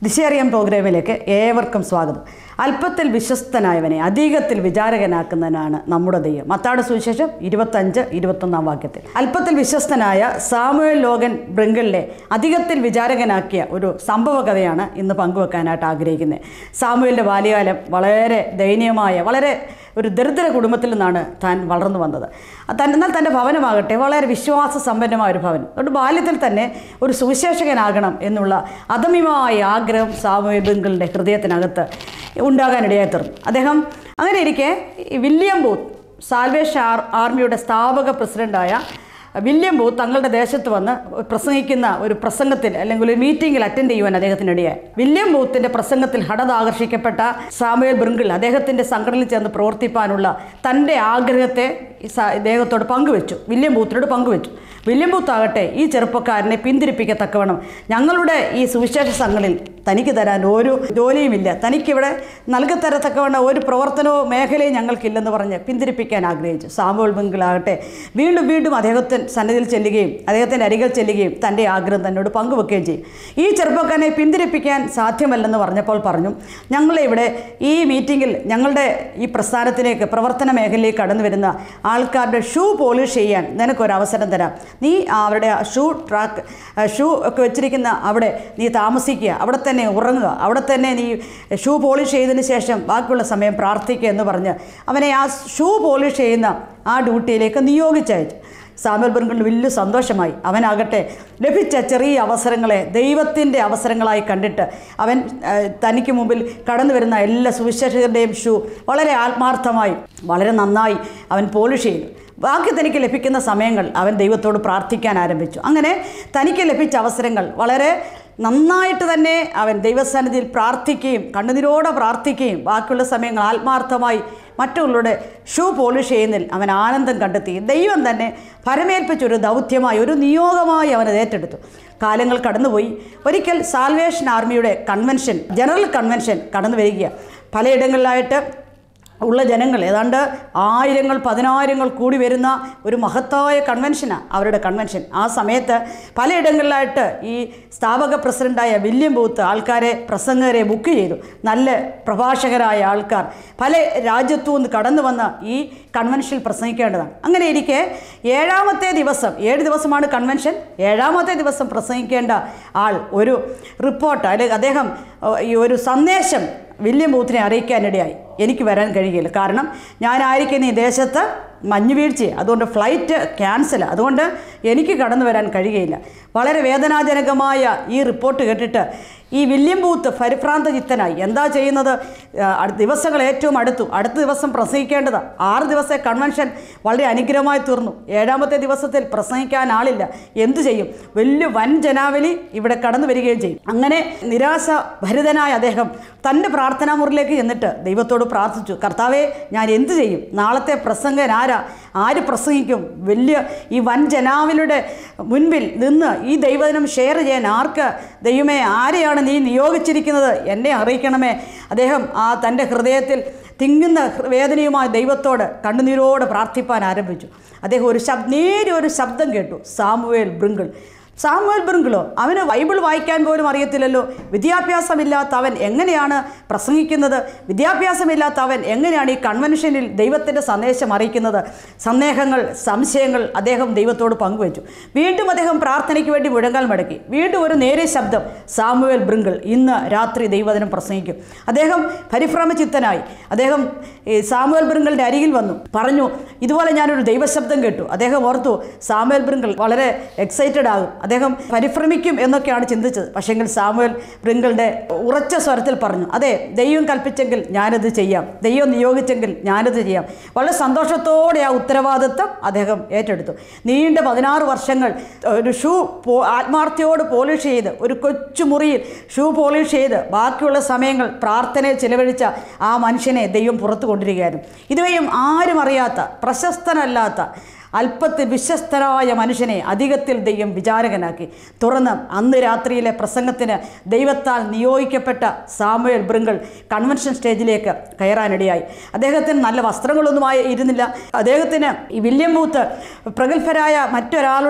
ദിശേറിയം പ്രോഗ്രാമിലേക്ക് ഏവർക്കും സ്വാഗതം അല്പത്തിൽ വിശ്വസ്തനായവനെ അധികത്തിൽ വിചാരകനാക്കുന്നതിനാണ് നമ്മുടെ ദൈവം മത്താട് സുവിശേഷം ഇരുപത്തഞ്ച് ഇരുപത്തൊന്നാം വാക്യത്തിൽ അല്പത്തിൽ വിശ്വസ്തനായ സാമുവേൽ ലോകൻ ബ്രിങ്കിളിനെ അധികത്തിൽ വിചാരകനാക്കിയ ഒരു സംഭവ കഥയാണ് ഇന്ന് പങ്കുവെക്കാനായിട്ട് ആഗ്രഹിക്കുന്നത് സാമുവേലിൻ്റെ ബാല്യകാലം വളരെ ദയനീയമായ വളരെ ഒരു ദരിദ്ര കുടുംബത്തിൽ നിന്നാണ് താൻ വളർന്നു വന്നത് താൻ എന്നാൽ തൻ്റെ ഭവനമാകട്ടെ വളരെ വിശ്വാസ സമ്പന്നമായ ഒരു ഭവനം അതുകൊണ്ട് ബാല്യത്തിൽ തന്നെ ഒരു സുവിശേഷകനാകണം എന്നുള്ള അദമ്യമായ ആഗ്രഹം സാമുവേൽ ബിങ്കിളിൻ്റെ ഹൃദയത്തിനകത്ത് ഉണ്ടാകാനിടയായി തീർന്നു അദ്ദേഹം അങ്ങനെ ഇരിക്കെ ഈ വില്യം ബൂത്ത് സാൽവേഷൻ ആർ ആർമിയുടെ സ്ഥാപക പ്രസിഡൻ്റായ വില്യം ബൂത്ത് തങ്ങളുടെ ദേശത്ത് വന്ന് പ്രസംഗിക്കുന്ന ഒരു പ്രസംഗത്തിൽ അല്ലെങ്കിൽ ഒരു മീറ്റിംഗിൽ അറ്റൻഡ് ചെയ്യുവാൻ അദ്ദേഹത്തിനിടയായി വില്യം ബൂത്തിൻ്റെ പ്രസംഗത്തിൽ ഹഠത് ആകർഷിക്കപ്പെട്ട സാമുവേൽ ബ്രിങ്കിൾ അദ്ദേഹത്തിൻ്റെ സംഘടനയിൽ ചേർന്ന് പ്രവർത്തിപ്പാനുള്ള തൻ്റെ ആഗ്രഹത്തെ ഈ സ- ഇദ്ദേഹത്തോട് പങ്കുവെച്ചു വില്യം ബൂത്തിനോട് പങ്കുവെച്ചു വില്യം ബൂത്ത് ആകട്ടെ ഈ ചെറുപ്പക്കാരനെ പിന്തിരിപ്പിക്കത്തക്കവണ്ണം ഞങ്ങളുടെ ഈ സുവിശേഷ സംഘങ്ങളിൽ തനിക്ക് തരാൻ ഒരു ജോലിയുമില്ല തനിക്കിവിടെ നൽകത്തരത്തക്കവണ്ണം ഒരു പ്രവർത്തനവും മേഖലയും ഞങ്ങൾക്കില്ലെന്ന് പറഞ്ഞ് പിന്തിരിപ്പിക്കാൻ ആഗ്രഹിച്ചു സാമുവൽ ബിങ്കിളാകട്ടെ വീണ്ടും വീണ്ടും അദ്ദേഹത്തിന് സന്നിധിയിൽ ചെല്ലുകയും അദ്ദേഹത്തിൻ്റെ അരികിൽ ചെല്ലുകയും തൻ്റെ ആഗ്രഹം തന്നോട് പങ്കുവെക്കുകയും ചെയ്യും ഈ ചെറുപ്പക്കാരനെ പിന്തിരിപ്പിക്കാൻ സാധ്യമല്ലെന്ന് പറഞ്ഞപ്പോൾ പറഞ്ഞു ഞങ്ങളെ ഇവിടെ ഈ മീറ്റിങ്ങിൽ ഞങ്ങളുടെ ഈ പ്രസ്ഥാനത്തിലേക്ക് പ്രവർത്തന മേഖലയിലേക്ക് കടന്നു വരുന്ന ആൾക്കാരുടെ ഷൂ പോളിഷ് ചെയ്യാൻ നിനക്കൊരു അവസരം തരാം നീ അവരുടെ ഷൂ ട്രാക്ക് ഷൂ ഒക്കെ വെച്ചിരിക്കുന്ന അവിടെ നീ താമസിക്കുക അവിടെ തന്നെ ഉറങ്ങുക അവിടെ തന്നെ നീ ഷൂ പോളിഷ് ചെയ്തതിന് ശേഷം ബാക്കിയുള്ള സമയം പ്രാർത്ഥിക്കുക എന്ന് പറഞ്ഞ് അവനെ ആ ഷൂ പോളിഷ് ചെയ്യുന്ന ആ ഡ്യൂട്ടിയിലേക്ക് നിയോഗിച്ചയച്ചു സാമുവൽ ബെർഗിളിന് വലിയ സന്തോഷമായി അവനാകട്ടെ ലഭിച്ച ചെറിയ അവസരങ്ങളെ ദൈവത്തിൻ്റെ അവസരങ്ങളായി കണ്ടിട്ട് അവൻ ആ, തനിക്ക് മുമ്പിൽ കടന്നു വരുന്ന എല്ലാ സുവിശേഷകരുടെയും ഷൂ വളരെ ആത്മാർത്ഥമായി വളരെ നന്നായി അവൻ പോളിഷ് ചെയ്തു ബാക്കി തനിക്ക് ലഭിക്കുന്ന സമയങ്ങൾ അവൻ ദൈവത്തോട് പ്രാർത്ഥിക്കാൻ ആരംഭിച്ചു അങ്ങനെ തനിക്ക് ലഭിച്ച അവസരങ്ങൾ വളരെ നന്നായിട്ട് തന്നെ അവൻ ദൈവസന്നിധിയിൽ പ്രാർത്ഥിക്കുകയും കണ്ണുനീരോടെ പ്രാർത്ഥിക്കുകയും ബാക്കിയുള്ള സമയങ്ങൾ ആത്മാർത്ഥമായി മറ്റുള്ളവരുടെ ഷൂ പോളിഷ് ചെയ്യുന്നതിൽ അവൻ ആനന്ദം കണ്ടെത്തി ദൈവം തന്നെ പരമേൽപ്പിച്ചൊരു ദൗത്യമായി ഒരു നിയോഗമായി അവൻ അത് ഏറ്റെടുത്തു കാലങ്ങൾ കടന്നുപോയി ഒരിക്കൽ സാൽവേഷൻ ആർമിയുടെ കൺവെൻഷൻ ജനറൽ കൺവെൻഷൻ കടന്നു വരിക പലയിടങ്ങളിലായിട്ട് ഉള്ള ജനങ്ങൾ ഏതാണ്ട് ആയിരങ്ങൾ പതിനായിരങ്ങൾ കൂടി വരുന്ന ഒരു മഹത്തായ കൺവെൻഷനാണ് അവരുടെ കൺവെൻഷൻ ആ സമയത്ത് പലയിടങ്ങളിലായിട്ട് ഈ സ്ഥാപക പ്രസിഡൻ്റായ വില്യം ബൂത്ത് ആൾക്കാരെ പ്രസംഗകരെ ബുക്ക് ചെയ്തു നല്ല പ്രഭാഷകരായ ആൾക്കാർ പല രാജ്യത്തു നിന്ന് കടന്നു വന്ന ഈ കൺവെൻഷനിൽ പ്രസംഗിക്കേണ്ടതാണ് അങ്ങനെ ഇരിക്കെ ഏഴാമത്തെ ദിവസം ഏഴ് ദിവസമാണ് കൺവെൻഷൻ ഏഴാമത്തെ ദിവസം പ്രസംഗിക്കേണ്ട ആൾ ഒരു റിപ്പോർട്ട് അല്ലെങ്കിൽ അദ്ദേഹം ഏഹ്, ഈ ഒരു സന്ദേശം വില്യം ബൂത്തിനെ അറിയിക്കാനിടയായി എനിക്ക് വരാൻ കഴിയില്ല കാരണം ഞാനായിരിക്കുന്ന ഈ ദേശത്ത് മഞ്ഞുവീഴ്ച അതുകൊണ്ട് ഫ്ലൈറ്റ് ക്യാൻസൽ അതുകൊണ്ട് എനിക്ക് കടന്നു വരാൻ കഴിയുകയില്ല വളരെ വേദനാജനകമായ ഈ റിപ്പോർട്ട് കേട്ടിട്ട് ഈ വില്യം ബൂത്ത് പരിഭ്രാന്ത ചിത്തനായി എന്താ ചെയ്യുന്നത് ആ, അടുത്ത ദിവസങ്ങൾ ഏറ്റവും അടുത്തു അടുത്ത ദിവസം പ്രസംഗിക്കേണ്ടത് ആറ് ദിവസത്തെ കൺവെൻഷൻ വളരെ അനുഗ്രഹമായി തീർന്നു ഏഴാമത്തെ ദിവസത്തിൽ പ്രസംഗിക്കാൻ ആളില്ല എന്തു ചെയ്യും വലിയ വൻ ജനാവലി ഇവിടെ കടന്നു വരികയും ചെയ്യും അങ്ങനെ നിരാശ ഭരിതനായ അദ്ദേഹം തൻ്റെ പ്രാർത്ഥനാ മുറിയിലേക്ക് ചെന്നിട്ട് ദൈവത്തോട് പ്രാർത്ഥിച്ചു കർത്താവെ ഞാൻ എന്തു ചെയ്യും നാളത്തെ പ്രസംഗൻ ആരാ ആര് പ്രസംഗിക്കും വലിയ ഈ വൻ ജനാവലിയുടെ മുൻപിൽ നിന്ന് ഈ ദൈവദിനം ഷെയർ ചെയ്യാൻ ആർക്ക് ദൈവമേ ആരെയാണ് നീ നിയോഗിച്ചിരിക്കുന്നത് എന്നെ അറിയിക്കണമേ അദ്ദേഹം ആ തൻ്റെ ഹൃദയത്തിൽ തിങ്ങുന്ന ഹൃ- വേദനയുമായി ദൈവത്തോട് കണ്ണുനീരോടെ പ്രാർത്ഥിപ്പാൻ ആരംഭിച്ചു അദ്ദേഹം ഒരു ശബ്ദ നേരിയ ഒരു ശബ്ദം കേട്ടു സാമുവേൽ ബ്രിങ്കിൾ സാമുവേൽ ബ്രിങ്കിളോ അവന് ബൈബിൾ വായിക്കാൻ പോലും അറിയത്തില്ലല്ലോ വിദ്യാഭ്യാസമില്ലാത്ത അവൻ എങ്ങനെയാണ് പ്രസംഗിക്കുന്നത് വിദ്യാഭ്യാസമില്ലാത്ത അവൻ എങ്ങനെയാണ് ഈ കൺവെൻഷനിൽ ദൈവത്തിൻ്റെ സന്ദേശം അറിയിക്കുന്നത് സന്ദേഹങ്ങൾ സംശയങ്ങൾ അദ്ദേഹം ദൈവത്തോട് പങ്കുവച്ചു വീണ്ടും അദ്ദേഹം പ്രാർത്ഥനയ്ക്ക് വേണ്ടി മുഴങ്കാൽ മടക്കി വീണ്ടും ഒരു നേരെ ശബ്ദം സാമുവേൽ ബ്രിങ്കിൾ ഇന്ന് രാത്രി ദൈവദിനം പ്രസംഗിക്കും അദ്ദേഹം പരിഭ്രമചിത്തനായി അദ്ദേഹം ഈ സാമുവേൽ ബ്രിങ്കിളിൻ്റെ അരികിൽ വന്നു പറഞ്ഞു ഇതുപോലെ ഞാനൊരു ദൈവശബ്ദം കേട്ടു അദ്ദേഹം ഓർത്തു സാമുവേൽ ബ്രിങ്കിൾ വളരെ എക്സൈറ്റഡ് ആകും അദ്ദേഹം പരിഭ്രമിക്കും എന്നൊക്കെയാണ് ചിന്തിച്ചത് പക്ഷേങ്കിൽ സാമുവേൽ ബ്രിങ്കിളുടെ ഉറച്ച സ്വരത്തിൽ പറഞ്ഞു അതെ ദൈവം കൽപ്പിച്ചെങ്കിൽ ഞാനത് ചെയ്യാം ദൈവം നിയോഗിച്ചെങ്കിൽ ഞാനത് ചെയ്യാം വളരെ സന്തോഷത്തോടെ ആ ഉത്തരവാദിത്വം അദ്ദേഹം ഏറ്റെടുത്തു നീണ്ട പതിനാറ് വർഷങ്ങൾ ഒരു ഷൂ പോ ആത്മാർത്ഥയോട് പോളിഷ് ചെയ്ത് ഒരു കൊച്ചു മുറിയിൽ ഷൂ പോളിഷ് ചെയ്ത് ബാക്കിയുള്ള സമയങ്ങൾ പ്രാർത്ഥനയിൽ ചിലവഴിച്ച ആ മനുഷ്യനെ ദൈവം പുറത്തു കൊണ്ടിരിക്കുകയായിരുന്നു ഇതുവരെയും ആരും അറിയാത്ത പ്രശസ്തനല്ലാത്ത അല്പത്തിൽ വിശ്വസ്തനായ മനുഷ്യനെ അധികത്തിൽ ദൈവം വിചാരകനാക്കി തുറന്ന് അന്ന് രാത്രിയിലെ പ്രസംഗത്തിന് ദൈവത്താൽ നിയോഗിക്കപ്പെട്ട സാമുവേൽ ബ്രിങ്കിൾ കൺവെൻഷൻ സ്റ്റേജിലേക്ക് കയറാനിടയായി അദ്ദേഹത്തിന് നല്ല വസ്ത്രങ്ങളൊന്നുമായി ഇരുന്നില്ല അദ്ദേഹത്തിന് ഈ വില്യം ബൂത്ത് പ്രഗത്ഭരായ മറ്റൊരാളുടെ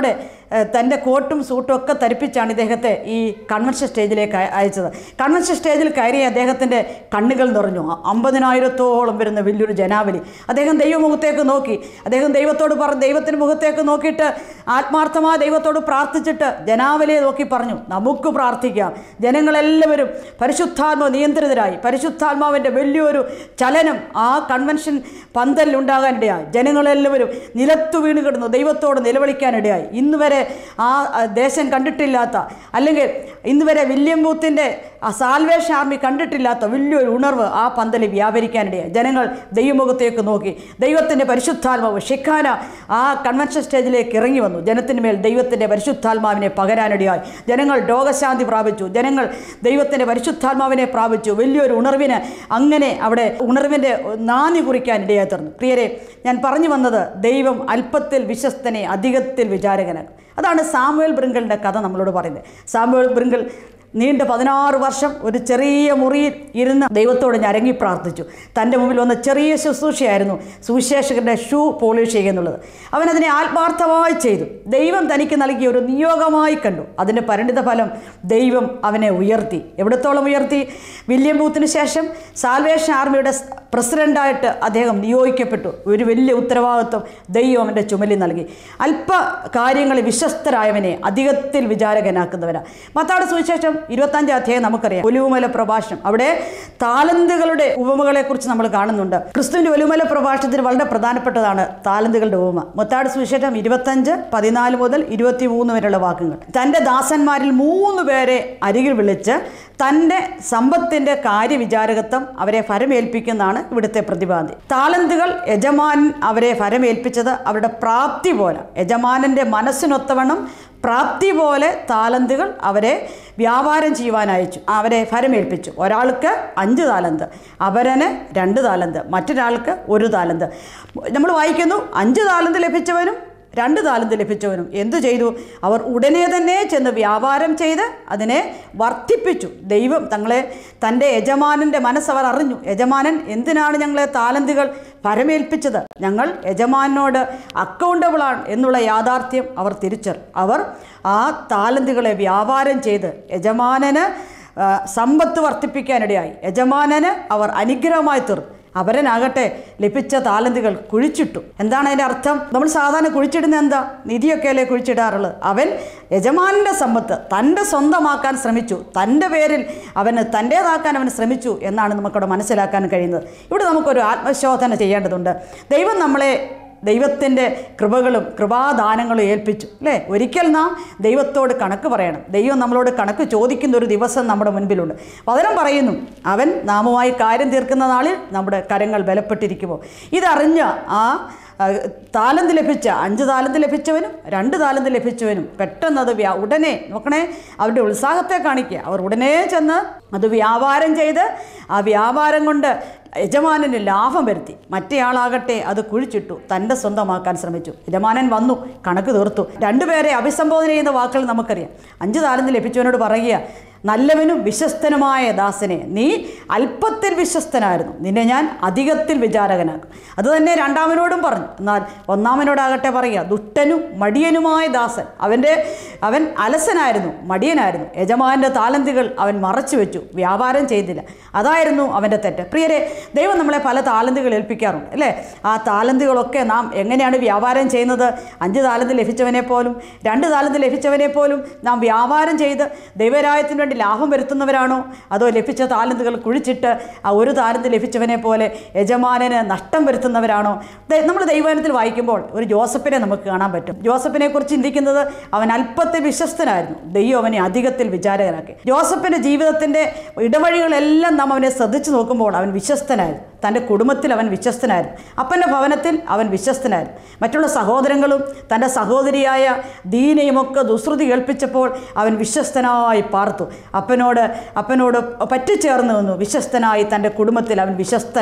ഏഹ്, തൻ്റെ കോട്ടും സൂട്ടും ഒക്കെ ധരിപ്പിച്ചാണ് ഇദ്ദേഹത്തെ ഈ കൺവെൻഷൻ സ്റ്റേജിലേക്ക് അയ- അയച്ചത് കൺവെൻഷൻ സ്റ്റേജിൽ കയറിയ അദ്ദേഹത്തിൻ്റെ കണ്ണുകൾ നിറഞ്ഞു അ- അമ്പതിനായിരത്തോളം വരുന്ന വലിയൊരു ജനാവലി അദ്ദേഹം ദൈവമുഖത്തേക്ക് നോക്കി അദ്ദേഹം ദൈവത്തോട് പറഞ്ഞ് ദൈവത്തിൻ്റെ മുഖത്തേക്ക് നോക്കിയിട്ട് ആത്മാർത്ഥമായ ദൈവത്തോട് പ്രാർത്ഥിച്ചിട്ട് ജനാവലിയെ നോക്കി പറഞ്ഞു നമുക്ക് പ്രാർത്ഥിക്കാം ജനങ്ങളെല്ലാവരും പരിശുദ്ധാത്മ നിയന്ത്രിതരായി പരിശുദ്ധാത്മാവിൻ്റെ വലിയൊരു ചലനം ആ കൺവെൻഷൻ പന്തലിൽ ഉണ്ടാകാനിടയായി ജനങ്ങളെല്ലാവരും നിലത്തു വീണ് കിടന്നു ദൈവത്തോട് നിലവിളിക്കാനിടയായി ഇന്ന് വരെ ആ ആ, ദേശം കണ്ടിട്ടില്ലാത്ത അല്ലെങ്കിൽ ഇന്ന് വരെ വില്യം ബൂത്തിൻ്റെ ആ സാൽവേഷൻ ആർമി കണ്ടിട്ടില്ലാത്ത വലിയൊരു ഉണർവ് ആ പന്തലിൽ വ്യാപരിക്കാനിടയായി ജനങ്ങൾ ദൈവമുഖത്തേക്ക് നോക്കി ദൈവത്തിൻ്റെ പരിശുദ്ധാത്മാവ് ഷിഖാന ആ കൺവെൻഷൻ സ്റ്റേജിലേക്ക് ഇറങ്ങി വന്നു ജനത്തിന് മേൽ ദൈവത്തിൻ്റെ പരിശുദ്ധാത്മാവിനെ പകരാനിടയായി ജനങ്ങൾ രോഗശാന്തി പ്രാപിച്ചു ജനങ്ങൾ ദൈവത്തിൻ്റെ പരിശുദ്ധാത്മാവിനെ പ്രാപിച്ചു വലിയൊരു ഉണർവിന് അങ്ങനെ അവിടെ ഉണർവിൻ്റെ നാന്ദി കുറിക്കാൻ ഇടയായി തീർന്നു പ്രിയരെ ഞാൻ പറഞ്ഞു വന്നത് ദൈവം അല്പത്തിൽ വിശ്വസ്തനെ അധികത്തിൽ വിചാരകനാണ് അതാണ് സാമുവേൽ ബ്രിങ്കിളിൻ്റെ കഥ നമ്മളോട് പറയുന്നത് സാമുവേൽ ബ്രിങ്കിൾ നീണ്ട പതിനാറ് വർഷം ഒരു ചെറിയ മുറിയിൽ ഇരുന്ന് ദൈവത്തോട് ഞരങ്ങി പ്രാർത്ഥിച്ചു തൻ്റെ മുമ്പിൽ വന്ന ചെറിയ ശുശ്രൂഷയായിരുന്നു സുവിശേഷകരുടെ ഷൂ പോളിഷ് ചെയ്യുക എന്നുള്ളത് അവനതിനെ ആത്മാർത്ഥമായി ചെയ്തു ദൈവം തനിക്ക് നൽകിയ ഒരു നിയോഗമായി കണ്ടു അതിൻ്റെ പരിണിത ഫലം ദൈവം അവനെ ഉയർത്തി എവിടത്തോളം ഉയർത്തി വില്യം ബൂത്തിന് ശേഷം സാൽവേഷൻ ആർമിയുടെ സ് പ്രസിഡൻ്റായിട്ട് അദ്ദേഹം നിയോഗിക്കപ്പെട്ടു ഒരു വലിയ ഉത്തരവാദിത്വം ദൈവം അവൻ്റെ ചുമലിൽ നൽകി അല്പ കാര്യങ്ങളിൽ വിശ്വസ്തരായവനെ അധികത്തിൽ വിചാരകനാക്കുന്നവനാണ് മത്താട് സുവിശേഷം ഇരുപത്തഞ്ചാം അധ്യായം നമുക്കറിയാം ഒലിവുമല പ്രഭാഷണം അവിടെ താലന്തുകളുടെ ഉപമകളെക്കുറിച്ച് നമ്മൾ കാണുന്നുണ്ട് ക്രിസ്തുവിൻ്റെ ഒലിവുമല പ്രഭാഷണത്തിന് വളരെ പ്രധാനപ്പെട്ടതാണ് താലന്തുകളുടെ ഉപമ മത്താട് സുവിശേഷം ഇരുപത്തഞ്ച് പതിനാല് മുതൽ ഇരുപത്തി മൂന്ന് വരെയുള്ള വാക്കുകൾ തൻ്റെ ദാസന്മാരിൽ മൂന്ന് പേരെ അരികിൽ വിളിച്ച് തൻ്റെ സമ്പത്തിൻ്റെ കാര്യവിചാരകത്വം അവരെ ഫരമേൽപ്പിക്കുന്നതാണ് ഇവിടുത്തെ പ്രതിപാദി താലന്തുകൾ യജമാനൻ അവരെ ഫരമേൽപ്പിച്ചത് അവരുടെ പ്രാപ്തി പോലെ യജമാനൻ്റെ മനസ്സിനൊത്തവണ്ണം പ്രാപ്തി പോലെ താലന്തുകൾ അവരെ വ്യാപാരം ചെയ്യുവാൻ അയച്ചു അവരെ ഫരമേൽപ്പിച്ചു ഒരാൾക്ക് അഞ്ച് താലന്ത് അപരന് രണ്ട് താലന്ത് മറ്റൊരാൾക്ക് ഒരു താലന്ത് നമ്മൾ വായിക്കുന്നു അഞ്ച് താലന്ത് ലഭിച്ചവനും രണ്ട് താലന്ത് ലഭിച്ചവനും എന്തു ചെയ്തു അവർ ഉടനെ തന്നെ ചെന്ന് വ്യാപാരം ചെയ്ത് അതിനെ വർദ്ധിപ്പിച്ചു ദൈവം തങ്ങളെ തൻ്റെ യജമാനൻ്റെ മനസ്സവർ അറിഞ്ഞു യജമാനൻ എന്തിനാണ് ഞങ്ങളെ താലന്തുകൾ പരമേൽപ്പിച്ചത് ഞങ്ങൾ യജമാനോട് അക്കൗണ്ടബിളാണ് എന്നുള്ള യാഥാർത്ഥ്യം അവർ തിരിച്ചറി അവർ ആ താലന്തുകളെ വ്യാപാരം ചെയ്ത് യജമാനന് ആ, സമ്പത്ത് വർദ്ധിപ്പിക്കാനിടയായി യജമാനന് അവർ അനുഗ്രഹമായി തീർന്നു അവരനാകട്ടെ ലഭിച്ച താലന്തുകൾ കുഴിച്ചിട്ടു എന്താണ് അതിൻ്റെ അർത്ഥം നമ്മൾ സാധാരണ കുഴിച്ചിടുന്ന എന്താ നിധിയൊക്കെയല്ലേ കുഴിച്ചിടാറുള്ളത് അവൻ യജമാനൻ്റെ സമ്പത്ത് തൻ്റെ സ്വന്തമാക്കാൻ ശ്രമിച്ചു തൻ്റെ പേരിൽ അവന് തൻ്റേതാക്കാൻ അവൻ ശ്രമിച്ചു എന്നാണ് നമുക്കവിടെ മനസ്സിലാക്കാൻ കഴിയുന്നത് ഇവിടെ നമുക്കൊരു ആത്മശോധന ചെയ്യേണ്ടതുണ്ട് ദൈവം നമ്മളെ ദൈവത്തിൻ്റെ കൃപകളും കൃപാദാനങ്ങളും ഏൽപ്പിച്ചു അല്ലേ ഒരിക്കൽ നാം ദൈവത്തോട് കണക്ക് പറയണം ദൈവം നമ്മളോട് കണക്ക് ചോദിക്കുന്ന ഒരു ദിവസം നമ്മുടെ മുൻപിലുണ്ട് വചനം പറയുന്നു അവൻ നാമുമായി കാര്യം തീർക്കുന്ന നാളിൽ നമ്മുടെ കരങ്ങൾ ബലപ്പെട്ടിരിക്കുമോ ഇതറിഞ്ഞ ആ ആ, താലന്ത് ലഭിച്ച അഞ്ച് താലന്ത് ലഭിച്ചവനും രണ്ട് താലന്ത് ലഭിച്ചവനും പെട്ടെന്ന് അത് വ്യാ ഉടനെ നോക്കണേ അവരുടെ ഉത്സാഹത്തെ കാണിക്കുക അവർ ഉടനെ ചെന്ന് അത് വ്യാപാരം ചെയ്ത് ആ വ്യാപാരം കൊണ്ട് യജമാനന് ലാഭം വരുത്തി മറ്റേയാളാകട്ടെ അത് കുഴിച്ചിട്ടു തൻ്റെ സ്വന്തമാക്കാൻ ശ്രമിച്ചു യജമാനൻ വന്നു കണക്ക് തീർത്തു രണ്ടുപേരെ അഭിസംബോധന ചെയ്യുന്ന വാക്കുകൾ നമുക്കറിയാം അഞ്ച് താലന്ത് ലഭിച്ചവനോട് പറയുക നല്ലവനും വിശ്വസ്തനുമായ ദാസനെ നീ അല്പത്തിൽ വിശ്വസ്തനായിരുന്നു നിന്നെ ഞാൻ അധികത്തിൽ വിചാരകനാക്കും അതുതന്നെ രണ്ടാമനോടും പറഞ്ഞു എന്നാൽ ഒന്നാമനോടാകട്ടെ പറയുക ദുഷ്ടനും മടിയനുമായ ദാസൻ അവൻ്റെ അവൻ അലസനായിരുന്നു മടിയനായിരുന്നു യജമാൻ്റെ താലന്തുകൾ അവൻ മറച്ചു വെച്ചു വ്യാപാരം ചെയ്തില്ല അതായിരുന്നു അവൻ്റെ തെറ്റ് പ്രിയരെ ദൈവം നമ്മളെ പല താലന്തുകൾ ഏൽപ്പിക്കാറുണ്ട് അല്ലേ ആ താലന്തുകളൊക്കെ നാം എങ്ങനെയാണ് വ്യാപാരം ചെയ്യുന്നത് അഞ്ച് താലന്ത് ലഭിച്ചവനെ പോലും രണ്ട് താലന്ത് ലഭിച്ചവനെ പോലും നാം വ്യാപാരം ചെയ്ത് ദൈവരായത്തിന് വേണ്ടി ലാഭം വരുത്തുന്നവരാണോ അതോ ലഭിച്ച താലന്തുകൾ കുഴിച്ചിട്ട് ആ ഒരു താലന്ത് ലഭിച്ചവനെ പോലെ യജമാനന് നഷ്ടം വരുത്തുന്നവരാണോ നമ്മൾ ദൈവജനത്തിൽ വായിക്കുമ്പോൾ ഒരു ജോസഫിനെ നമുക്ക് കാണാൻ പറ്റും ജോസഫിനെ കുറിച്ച് ചിന്തിക്കുന്നത് അവൻ അല്പത്തിൽ വിശ്വസ്തനായിരുന്നു ദൈവം അവനെ അധികത്തിൽ വിചാരകനാക്കി ജോസഫിൻ്റെ ജീവിതത്തിൻ്റെ ഇടവഴികളെല്ലാം നാം അവനെ ശ്രദ്ധിച്ചു നോക്കുമ്പോൾ അവൻ വിശ്വസ്തനായിരുന്നു തൻ്റെ കുടുംബത്തിൽ അവൻ വിശ്വസ്തനായിരുന്നു അപ്പൻ്റെ ഭവനത്തിൽ അവൻ വിശ്വസ്തനായിരുന്നു മറ്റുള്ള സഹോദരങ്ങളും തൻ്റെ സഹോദരിയായ ദീനയുമൊക്കെ ദുശ്രുതി കേൾപ്പിച്ചപ്പോൾ അവൻ വിശ്വസ്തനായി പാർത്തു അപ്പനോട് അപ്പനോട് പറ്റിച്ചേർന്ന് നിന്നു വിശ്വസ്തനായി തൻ്റെ കുടുംബത്തിൽ അവൻ വിശ്വസ്തനായിരുന്നു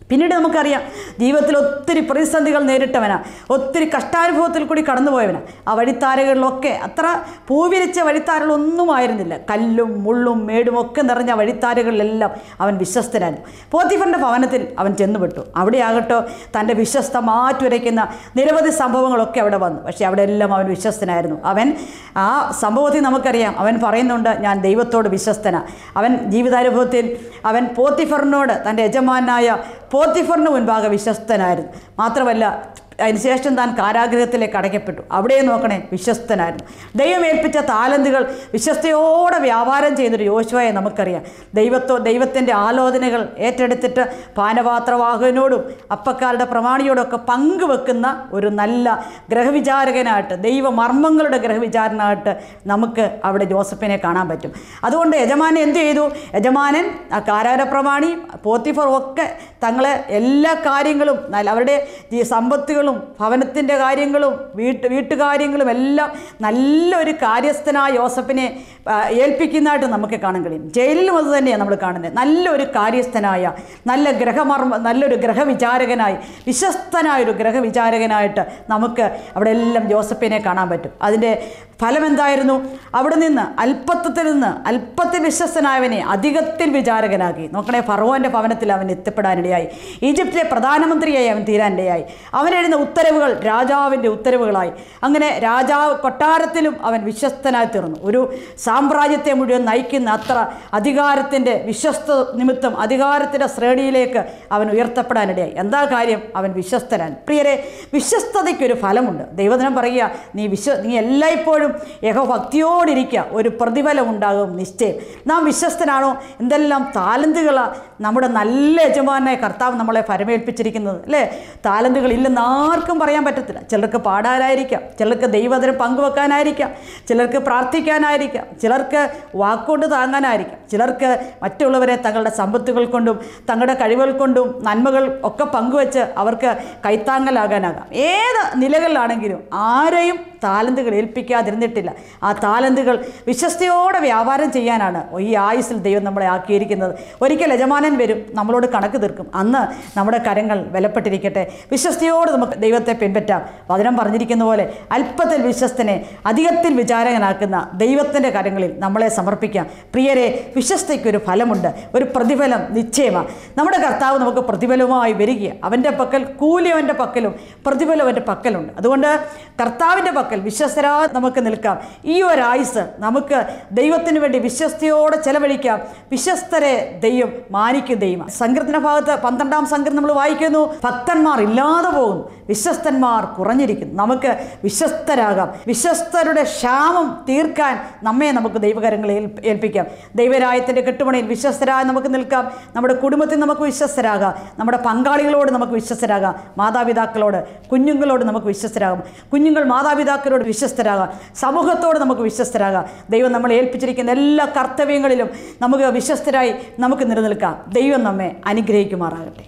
പിന്നീട് നമുക്കറിയാം ജീവിതത്തിൽ ഒത്തിരി പ്രതിസന്ധികൾ നേരിട്ടവനാ ഒത്തിരി കഷ്ടാനുഭവത്തിൽ കൂടി കടന്നുപോയവനാ ആ വഴിത്താരകളിലൊക്കെ അത്ര പൂവിരിച്ച വഴിത്താരകളൊന്നും ആയിരുന്നില്ല കല്ലും മുള്ളും മേടും ഒക്കെ നിറഞ്ഞ വഴിത്താരകളിലെല്ലാം അവൻ വിശ്വസ്തനായിരുന്നു പോത്തിഫറിൻ്റെ ഭവനത്തിൽ അവൻ ചെന്നുപെട്ടു അവിടെ ആകട്ടോ തൻ്റെ വിശ്വസ്ത മാറ്റുരയ്ക്കുന്ന നിരവധി സംഭവങ്ങളൊക്കെ അവിടെ വന്നു പക്ഷേ അവിടെ എല്ലാം അവൻ വിശ്വസ്തനായിരുന്നു അവൻ ആ സംഭവത്തിൽ നമുക്കറിയാം അവൻ പറയുന്നുണ്ട് ഞാൻ ദൈവത്തോട് വിശ്വസ്തന അവൻ ജീവിതാനുഭവത്തിൽ അവൻ പോത്തിഫറിനോട് തൻ്റെ യജമാനായ പോത്തിഫറിന് മുൻപാകെ വിശ്വസ്തനായിരുന്നു മാത്രമല്ല അതിനുശേഷം താൻ കാരാഗ്രഹത്തിലേക്ക് അടയ്ക്കപ്പെട്ടു അവിടെ നോക്കണേ വിശ്വസ്തനായിരുന്നു ദൈവം ഏൽപ്പിച്ച താലന്തുകൾ വിശ്വസ്തയോടെ വ്യാപാരം ചെയ്തൊരു യോശുവയെ നമുക്കറിയാം ദൈവത്തോ ദൈവത്തിൻ്റെ ആലോചനകൾ ഏറ്റെടുത്തിട്ട് പാനപാത്രവാഹകനോടും അപ്പക്കാരുടെ പ്രമാണിയോടൊക്കെ പങ്കുവെക്കുന്ന ഒരു നല്ല ഗ്രഹവിചാരകനായിട്ട് ദൈവമർമ്മങ്ങളുടെ ഗ്രഹവിചാരനായിട്ട് നമുക്ക് അവിടെ ജോസഫിനെ കാണാൻ പറ്റും അതുകൊണ്ട് യജമാനൻ എന്ത് ചെയ്തു യജമാനൻ ആ കാരാര പ്രമാണി പോത്തിഫർ ഒക്കെ തങ്ങളെ എല്ലാ കാര്യങ്ങളും നല്ല അവരുടെ ഈ സമ്പത്തുകളും ഭവനത്തിൻ്റെ കാര്യങ്ങളും വീട്ട് വീട്ടുകാര്യങ്ങളും എല്ലാം നല്ലൊരു കാര്യസ്ഥനായ യോസഫിനെ ആ, ഏൽപ്പിക്കുന്നതായിട്ട് നമുക്ക് കാണാൻ കഴിയും ജയിലിലും അത് തന്നെയാണ് നമ്മൾ കാണുന്നത് നല്ലൊരു കാര്യസ്ഥനായ നല്ല ഗ്രഹമർമ്മ നല്ലൊരു ഗ്രഹവിചാരകനായി വിശ്വസ്തനായ ഒരു ഗ്രഹവിചാരകനായിട്ട് നമുക്ക് അവിടെ എല്ലാം ജോസഫിനെ കാണാൻ പറ്റും അതിൻ്റെ ഫലം എന്തായിരുന്നു അവിടെ നിന്ന് അല്പത്വത്തിൽ നിന്ന് അല്പത്തിൽ വിശ്വസ്തനായവനെ അധികത്തിൽ വിചാരകനാക്കി നോക്കണേ ഫറവോൻ്റെ ഭവനത്തിൽ അവൻ എത്തിപ്പെടാനിടയായി ഈജിപ്തിലെ പ്രധാനമന്ത്രിയായി അവൻ തീരാനിടയായി അവനെഴുന്ന ഉത്തരവുകൾ രാജാവിൻ്റെ ഉത്തരവുകളായി അങ്ങനെ രാജാവ് കൊട്ടാരത്തിലും അവൻ വിശ്വസ്തനായി തീർന്നു ഒരു സാമ്രാജ്യത്തെ മുഴുവൻ നയിക്കുന്ന അത്ര അധികാരത്തിൻ്റെ വിശ്വസ്ത നിമിത്തം അധികാരത്തിൻ്റെ ശ്രേണിയിലേക്ക് അവൻ ഉയർത്തപ്പെടാനിടയായി എന്താ കാര്യം അവൻ വിശ്വസ്തനാണ് പ്രിയരെ വിശ്വസ്തതയ്ക്കൊരു ഫലമുണ്ട് ദൈവദിനം പറയുക നീ വിശ്വ നീ എല്ലായ്പ്പോഴും യഹോ ഭക്തിയോടിരിക്കുക ഒരു പ്രതിഫലം ഉണ്ടാകും നിശ്ചയം നാം വിശ്വസ്തനാണോ എന്തെല്ലാം താലന്തുകളാണ് നമ്മുടെ നല്ല യജമാനായ കർത്താവ് നമ്മളെ ഫരമേൽപ്പിച്ചിരിക്കുന്നത് അല്ലേ താലന്തുകൾ ഇല്ലെന്ന് ആർക്കും പറയാൻ പറ്റത്തില്ല ചിലർക്ക് പാടാനായിരിക്കാം ചിലർക്ക് ദൈവദിനം പങ്കുവെക്കാനായിരിക്കാം ചിലർക്ക് പ്രാർത്ഥിക്കാനായിരിക്കാം ചിലർക്ക് വാക്കുകൊണ്ട് താങ്ങാനായിരിക്കാം ചിലർക്ക് മറ്റുള്ളവരെ തങ്ങളുടെ സമ്പത്തുകൾ കൊണ്ടും തങ്ങളുടെ കഴിവുകൾ കൊണ്ടും നന്മകൾ ഒക്കെ പങ്കുവെച്ച് അവർക്ക് കൈത്താങ്ങലാകാനാകാം ഏത് നിലകളിലാണെങ്കിലും ആരെയും താലന്തുകൾ ഏൽപ്പിക്കാതിരുന്നിട്ടില്ല ആ താലന്തുകൾ വിശ്വസ്തയോടെ വ്യാപാരം ചെയ്യാനാണ് ഈ ആയുസ്സിൽ ദൈവം നമ്മളെ ആക്കിയിരിക്കുന്നത് ഒരിക്കൽ യജമാനൻ വരും നമ്മളോട് കണക്ക് തീർക്കും അന്ന് നമ്മുടെ കരങ്ങൾ വിലപ്പെട്ടിരിക്കട്ടെ വിശ്വസ്തയോട് നമുക്ക് ദൈവത്തെ പിൻപറ്റാം വചനം പറഞ്ഞിരിക്കുന്ന പോലെ അല്പത്തിൽ വിശ്വസ്തനെ അധികത്തിൽ വിചാരകനാക്കുന്ന ദൈവത്തിൻ്റെ കരങ്ങളിൽ നമ്മളെ സമർപ്പിക്കാം പ്രിയരെ വിശ്വസ്തയ്ക്കൊരു ഫലമുണ്ട് ഒരു പ്രതിഫലം നിശ്ചയമാണ് നമ്മുടെ കർത്താവ് നമുക്ക് പ്രതിഫലവുമായി വരിക അവൻ്റെ പക്കൽ കൂലി അവൻ്റെ പക്കലും പ്രതിഫലം അവൻ്റെ പക്കലുണ്ട് അതുകൊണ്ട് കർത്താവിൻ്റെ പക്കൽ വിശ്വസ്തരാ നമുക്ക് നിൽക്കാം ഈ ഒരായുസ് നമുക്ക് ദൈവത്തിന് വേണ്ടി വിശ്വസ്തയോടെ ചെലവഴിക്കാം വിശ്വസ്തരെ ദൈവം മാനിക്കും ദൈവം സങ്കീർത്തന ഭാഗത്ത് പന്ത്രണ്ടാം സങ്കീർത്തനം നമ്മൾ വായിക്കുന്നു ഭക്തന്മാർ ഇല്ലാതെ പോകുന്നു വിശ്വസ്തന്മാർ കുറഞ്ഞിരിക്കുന്നു നമുക്ക് വിശ്വസ്തരാകാം വിശ്വസ്തരുടെ ക്ഷാമം തീർക്കാൻ നമ്മെ നമുക്ക് ദൈവകരങ്ങളിൽ ഏൽപ്പ- ഏൽപ്പിക്കാം ദൈവരായത്തിൻ്റെ കെട്ടുപണിയിൽ വിശ്വസ്തരായി നമുക്ക് നിൽക്കാം നമ്മുടെ കുടുംബത്തിൽ നമുക്ക് വിശ്വസ്തരാകാം നമ്മുടെ പങ്കാളികളോട് നമുക്ക് വിശ്വസ്തരാകാം മാതാപിതാക്കളോട് കുഞ്ഞുങ്ങളോട് നമുക്ക് വിശ്വസ്തരാകാം കുഞ്ഞുങ്ങൾ മാതാപിതാക്കളോട് വിശ്വസ്തരാകാം സമൂഹത്തോട് നമുക്ക് വിശ്വസ്തരാകാം ദൈവം നമ്മളെ ഏൽപ്പിച്ചിരിക്കുന്ന എല്ലാ കർത്തവ്യങ്ങളിലും നമുക്ക് വിശ്വസ്തരായി നമുക്ക് നിലനിൽക്കാം ദൈവം നമ്മെ അനുഗ്രഹിക്കുമാറാകട്ടെ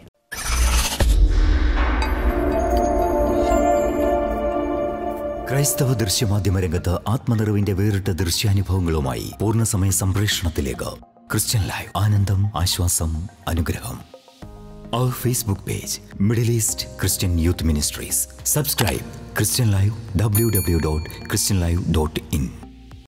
ക്രൈസ്തവ ദൃശ്യമാധ്യമ രംഗത്ത് ആത്മനിറവിന്റെ വേറിട്ട ദൃശ്യാനുഭവങ്ങളുമായി പൂർണ്ണസമയ സംപ്രേഷണത്തിലേക്ക് ക്രിസ്ത്യൻ ലൈവ് ആനന്ദം ആശ്വാസം അനുഗ്രഹം അവർ Facebook page Middle East Christian youth ministries subscribe Christian live W W dot Christian live dot in